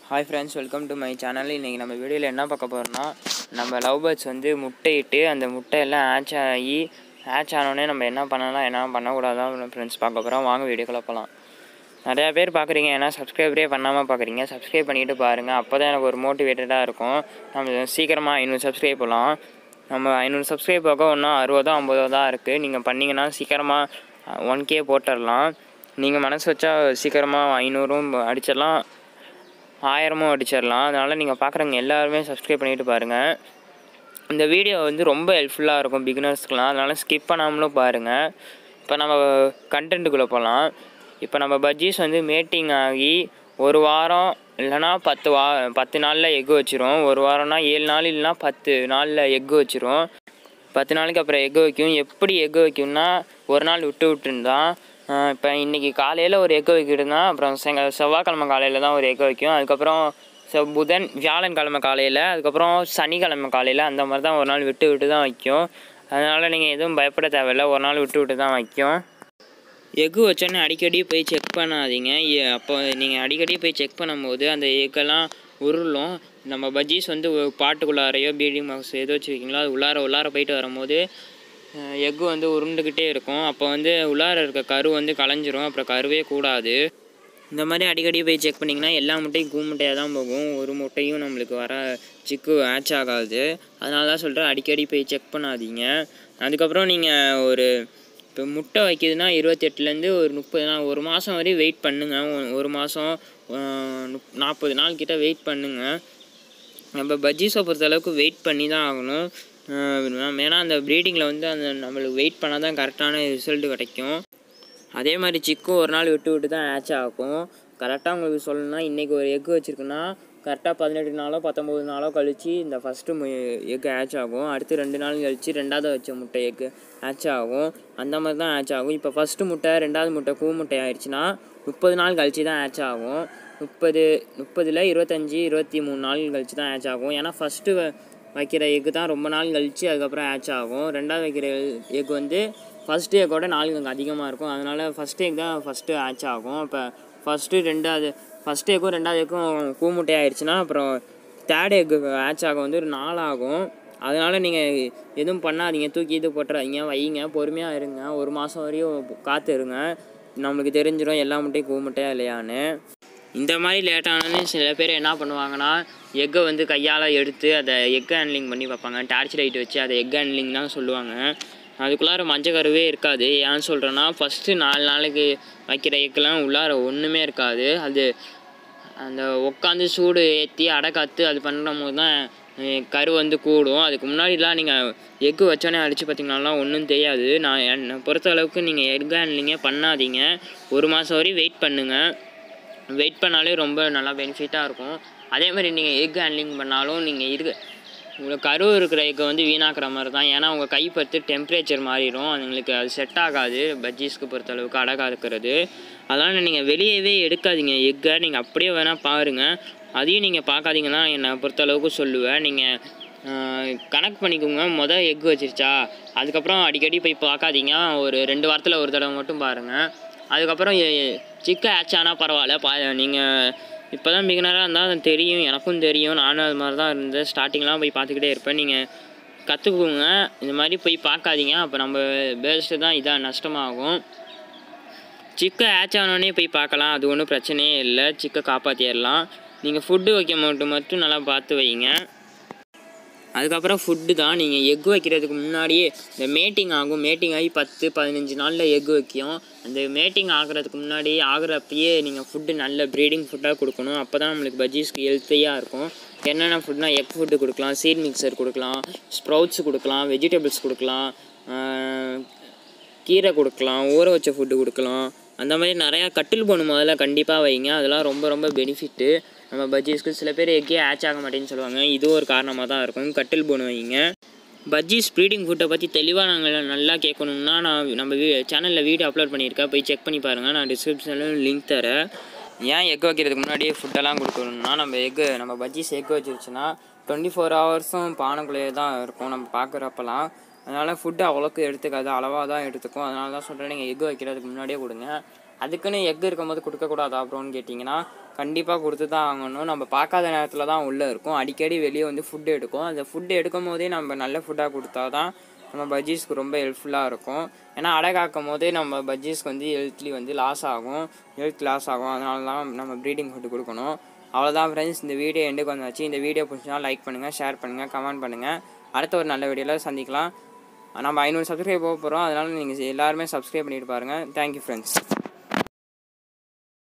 hi friends welcome to my channel இன்றைக்கி நம்ம வீடியோவில் என்ன பார்க்க போகிறோம்னா நம்ம லவ் பேர்ட்ஸ் வந்து முட்டையிட்டு அந்த முட்டையெல்லாம் ஆச் ஆகி ஆச் ஆனோடனே நம்ம என்ன பண்ணலாம் என்ன பண்ணக்கூடாதான் ஃப்ரெண்ட்ஸ் பார்க்க போகிறோம் வாங்க வீடியோக்குள்ளே போகலாம் நிறையா பேர் பார்க்குறீங்க ஏன்னா சப்ஸ்கிரைபரே பண்ணாமல் பார்க்குறீங்க சப்ஸ்கிரைப் பண்ணிட்டு பாருங்கள் அப்போ தான் எனக்கு ஒரு மோட்டிவேட்டடாக இருக்கும் நம்ம சீக்கிரமாக ஐநூறு சப்ஸ்கிரைப் போகலாம் நம்ம ஐநூறு சப்ஸ்கிரைப் பார்க்க இன்னும் அறுபதோ ஐம்பதோ தான் இருக்குது நீங்கள் பண்ணிங்கன்னா சீக்கிரமாக ஒன் கே போட்டுடலாம் நீங்கள் மனசு வச்சா சீக்கிரமாக ஐநூறும் அடிச்சிடலாம் ஆயிரமும் அடிச்சிடலாம் அதனால் நீங்கள் பார்க்குறவங்க எல்லாருமே சப்ஸ்கிரைப் பண்ணிட்டு பாருங்கள் இந்த வீடியோ வந்து ரொம்ப ஹெல்ப்ஃபுல்லாக இருக்கும் பிகினர்ஸ்க்குலாம் அதனால் ஸ்கிப் பண்ணாமலும் பாருங்கள் இப்போ நம்ம கண்டென்ட்டுக்குள்ளே போகலாம் இப்போ நம்ம பஜ்ஜீஸ் வந்து மேட்டிங் ஆகி ஒரு வாரம் இல்லைனா பத்து வா பத்து நாளில் எக்கு வச்சிரும் ஒரு வாரம்னா ஏழு நாள் இல்லைனா பத்து நாளில் எக்கு வச்சிரும் பத்து நாளைக்கு அப்புறம் எக்கு வைக்கும் எப்படி எக்கு வைக்கும்னா ஒரு நாள் விட்டு விட்டுருந்தான் இப்போ இன்றைக்கி காலையில் ஒரு எக்கு வைக்கிட்டுனா அப்புறம் செங்க செவ்வாய்க்கிழமை காலையில் தான் ஒரு எக்கு வைக்கும் அதுக்கப்புறம் செவ் புதன் வியாழன்கிழமை காலையில் அதுக்கப்புறம் சனிக்கிழமை காலையில் அந்த மாதிரி தான் ஒரு நாள் விட்டு விட்டு தான் வைக்கும் அதனால் நீங்கள் எதுவும் பயப்பட தேவையில்ல ஒரு நாள் விட்டு விட்டு தான் வைக்கும் எக்கு வச்சோன்னே அடிக்கடி போய் செக் பண்ணாதீங்க எ- அப்போ நீங்கள் அடிக்கடி போய் செக் பண்ணும்போது அந்த எக்கெல்லாம் உருளும் நம்ம பஜ்ஜீஸ் வந்து ஒரு பாட்டுக்குள்ளாரையோ பீடிங் பாக்ஸ் எதோ வச்சுருக்கீங்களோ அது உள்ளார உள்ளார போயிட்டு வரும்போது எக்கு வந்து உருண்டுக்கிட்டே இருக்கும் அப்போ வந்து உள்ளார இருக்க கரு வந்து கலைஞ்சிரும் அப்புறம் கருவே கூடாது இந்த மாதிரி அடிக்கடி போய் செக் பண்ணிங்கன்னா எல்லா முட்டையும் கூ முட்டையாக தான் போகும் ஒரு முட்டையும் நம்மளுக்கு வர சிக்கு ஆச் ஆகாது அதனால தான் சொல்கிறேன் அடிக்கடி போய் செக் பண்ணாதீங்க அதுக்கப்புறம் நீங்கள் ஒரு இப்போ முட்டை வைக்கிதுன்னா இருபத்தெட்டுலேருந்து ஒரு முப்பது நாள் ஒரு மாதம் வரையும் வெயிட் பண்ணுங்கள் ஒ- ஒரு மாதம் நாற்பது நாள் கிட்ட வெயிட் பண்ணுங்கள் நம்ம பஜ்ஜீஸை பொறுத்த அளவுக்கு வெயிட் பண்ணி தான் ஆகணும் அஹ் ஏன்னா அந்த ப்ரீடிங்கில் வந்து அந்த நம்மளுக்கு வெயிட் பண்ணால் தான் கரெக்டான ரிசல்ட் கிடைக்கும் அதே மாதிரி சிக்கும் ஒரு நாள் விட்டு விட்டு தான் ஆச் ஆகும் கரெக்டாக உங்களுக்கு சொல்லணும்னா இன்றைக்கி ஒரு எக் வச்சுருக்குன்னா கரெக்டாக பதினெட்டு நாளோ பத்தொம்போது நாளோ கழித்து இந்த ஃபஸ்ட்டு எக் ஆச் ஆகும் அடுத்து ரெண்டு நாள் கழித்து ரெண்டாவது வச்ச முட்டை எக் ஆச் ஆகும் அந்த மாதிரி தான் ஆச் ஆகும் இப்போ ஃபஸ்ட்டு முட்டை ரெண்டாவது முட்டை கூ முட்டை ஆயிடுச்சுன்னா முப்பது நாள் கழித்து தான் ஆச் ஆகும் முப்பது முப்பதில் இருபத்தஞ்சி இருபத்தி மூணு நாள் கழித்து தான் ஆச் ஆகும் ஏன்னா ஃபஸ்ட்டு வைக்கிற எக்கு தான் ரொம்ப நாள் கழித்து அதுக்கப்புறம் ஆச் ஆகும் ரெண்டாவது வைக்கிற எக் வந்து ஃபஸ்ட் எக்கோட நாள் கொஞ்சம் அதிகமாக இருக்கும் அதனால் ஃபஸ்ட் எக் தான் ஃபஸ்ட்டு ஆச் ஆகும் இப்போ ஃபஸ்ட்டு ரெண்டாவது ஃபஸ்ட் எக்கும் ரெண்டாவது எக்கும் கூமுட்டை ஆயிடுச்சுன்னா அப்புறம் தேர்ட் எக்கு ஆச் ஆக வந்து ஒரு நாள் ஆகும் அதனால் நீங்கள் எதுவும் பண்ணாதீங்க தூக்கி இது போட்டுறாதீங்க வைங்க பொறுமையாக இருங்க ஒரு மாதம் வரையும் காத்து இருங்க நம்மளுக்கு தெரிஞ்சிடும் எல்லா முட்டையும் கூ முட்டையா இல்லையான்னு இந்த மாதிரி லேட்டானு சில பேர் என்ன பண்ணுவாங்கன்னா எக்கை வந்து கையால் எடுத்து அதை எக் ஹேண்ட்லிங் பண்ணி பார்ப்பாங்க டார்ச் லைட் வச்சு அதை எக் ஹேண்ட்லிங் தான் சொல்லுவாங்க அதுக்குள்ளார மஞ்சள் கருவே இருக்காது ஏன்னு சொல்கிறேன்னா ஃபஸ்ட்டு நாலு நாளைக்கு வைக்கிற எக்கெல்லாம் உள்ளார ஒன்றுமே இருக்காது அது அந்த உட்காந்து சூடு ஏற்றி அடை காத்து அது பண்ணுற போது தான் அஹ், கரு வந்து கூடும் அதுக்கு முன்னாடிலாம் நீங்கள் எக்கு வச்சோன்னே அடித்து பார்த்தீங்கனாலாம் ஒன்றும் தெரியாது நான் என்னை பொறுத்த அளவுக்கு நீங்கள் எக் ஹேண்ட்லிங்கே பண்ணாதீங்க ஒரு மாதம் வரையும் வெயிட் பண்ணுங்கள் வெயிட் பண்ணாலே ரொம்ப நல்லா பெனிஃபிட்டாக இருக்கும் அதே மாதிரி நீங்கள் எக் ஹேண்ட்லிங் பண்ணாலும் நீங்கள் இருக்க உங்களுக்கு கரு இருக்கிற எக்கை வந்து வீணாக்குற மாதிரி தான் ஏன்னா உங்கள் கை பத்து டெம்பரேச்சர் மாறிடும் அதுங்களுக்கு அது செட் ஆகாது பஜ்ஜீஸ்க்கு பொறுத்தளவுக்கு அடகா இருக்கிறது அதனால் நீங்கள் வெளியவே எடுக்காதீங்க எக்கை நீங்கள் அப்படியே வேணால் பாருங்கள் அதையும் நீங்கள் பார்க்காதீங்கன்னா என்னை பொறுத்தளவுக்கு சொல்லுவேன் நீங்கள் கணக்கு பண்ணிக்கோங்க மொதல் எக் வச்சிருச்சா அதுக்கப்புறம் அடிக்கடி போய் பார்க்காதீங்க ஒரு ரெண்டு வாரத்தில் ஒரு தடவை மட்டும் பாருங்கள் அதுக்கப்புறம் சிக்க ஆச் ஆனால் பரவாயில்ல பா நீங்கள் இப்போ தான் பிகினராக இருந்தால் அது தெரியும் எனக்கும் தெரியும் நானும் அது மாதிரி தான் இருந்தேன் ஸ்டார்டிங்லாம் போய் பார்த்துக்கிட்டே இருப்பேன் நீங்கள் கற்றுக்குங்க இந்த மாதிரி போய் பார்க்காதீங்க அப்போ நம்ம பேஸ்ட்டு தான் இதாக நஷ்டமாகும் சிக்கை ஆச் ஆனோடனே போய் பார்க்கலாம் அது ஒன்றும் பிரச்சனையே இல்லை சிக்கை காப்பாற்றிடலாம் நீங்கள் ஃபுட்டு வைக்க மட்டும் மட்டும் நல்லா பார்த்து வைங்க அதுக்கப்புறம் ஃபுட்டு தான் நீங்கள் எக் வைக்கிறதுக்கு முன்னாடியே இந்த மேட்டிங் ஆகும் மேட்டிங் ஆகி பத்து பதினஞ்சு நாளில் எக் வைக்கும் அந்த மேட்டிங் ஆகிறதுக்கு முன்னாடி ஆகிறப்பயே நீங்கள் ஃபுட்டு நல்ல ப்ரீடிங் ஃபுட்டாக கொடுக்கணும் அப்போ தான் நம்மளுக்கு பஜ்ஜீஸ்க்கு ஹெல்த்தியாக இருக்கும் என்னென்ன ஃபுட்னா எக் ஃபுட்டு கொடுக்கலாம் சீட் மிக்சர் கொடுக்கலாம் ஸ்ப்ரவுட்ஸ் கொடுக்கலாம் வெஜிடபிள்ஸ் கொடுக்கலாம் ஆஹ், கீரை கொடுக்கலாம் ஊற வச்ச ஃபுட்டு கொடுக்கலாம் அந்த மாதிரி நிறையா கட்டில் போன முதல்ல கண்டிப்பாக வைங்க அதெல்லாம் ரொம்ப ரொம்ப பெனிஃபிட்டு நம்ம பஜ்ஜீஸ்க்கு சில பேர் எக்கே ஆச் ஆக மாட்டேன்னு சொல்லுவாங்க இதுவும் ஒரு காரணமாக தான் இருக்கும் கட்டில் போன் வைங்க பஜ்ஜீஸ் ப்ரீடிங் ஃபுட்டை பற்றி தெளிவாக நாங்கள் நல்லா கேட்கணுன்னா நான் நம்ம வீ சேனலில் வீடியோ அப்லோட் பண்ணியிருக்கேன் போய் செக் பண்ணி பாருங்கள் நான் டிஸ்கிரிப்ஷனில் லிங்க் தரேன் ஏன் எக் வைக்கிறதுக்கு முன்னாடியே ஃபுட்டெல்லாம் கொடுக்கணும்னா நம்ம எக்கு நம்ம பஜ்ஜீஸ் எக் வச்சிருச்சுன்னா டுவெண்ட்டி ஃபோர் ஹவர்ஸும் பானைக்குள்ளேயே தான் இருக்கும் நம்ம பார்க்குறப்பெல்லாம் அதனால் ஃபுட்டு அவ்வளோக்கு எடுத்துக்காது அளவாக தான் எடுத்துக்கும் அதனால தான் சொல்கிறேன் நீங்கள் எக் வைக்கிறதுக்கு முன்னாடியே கொடுங்க அதுக்குன்னு எக் இருக்கும்போது கொடுக்கக்கூடாதா ப்ரோன்னு கேட்டிங்கன்னா கண்டிப்பாக கொடுத்து தான் ஆகணும் நம்ம பார்க்காத நேரத்தில் தான் உள்ளே இருக்கும் அடிக்கடி வெளியே வந்து ஃபுட்டு எடுக்கும் அந்த ஃபுட்டு எடுக்கும் போதே நம்ம நல்ல ஃபுட்டாக கொடுத்தா தான் நம்ம பஜ்ஜீஸ்க்கு ரொம்ப ஹெல்ப்ஃபுல்லாக இருக்கும் ஏன்னா அடை காக்கும் போதே நம்ம பஜ்ஜீஸ்க்கு வந்து ஹெல்த்லி வந்து லாஸ் ஆகும் ஹெல்த் லாஸ் ஆகும் அதனால தான் நம்ம ப்ரீடிங் ஃபுட்டு கொடுக்கணும் அவ்வளோதான் ஃப்ரெண்ட்ஸ் இந்த வீடியோ எண்டுக்கு வந்தாச்சு இந்த வீடியோ பிடிச்சினா லைக் பண்ணுங்கள் ஷேர் பண்ணுங்கள் கமெண்ட் பண்ணுங்கள் அடுத்த ஒரு நல்ல வீடியோவில் சந்திக்கலாம் நம்ம ஐநூறு சப்ஸ்கிரைப் போக போகிறோம் அதனால் நீங்கள் எல்லாருமே சப்ஸ்கிரைப் பண்ணிட்டு பாருங்கள் தேங்க்யூ ஃப்ரெண்ட்ஸ்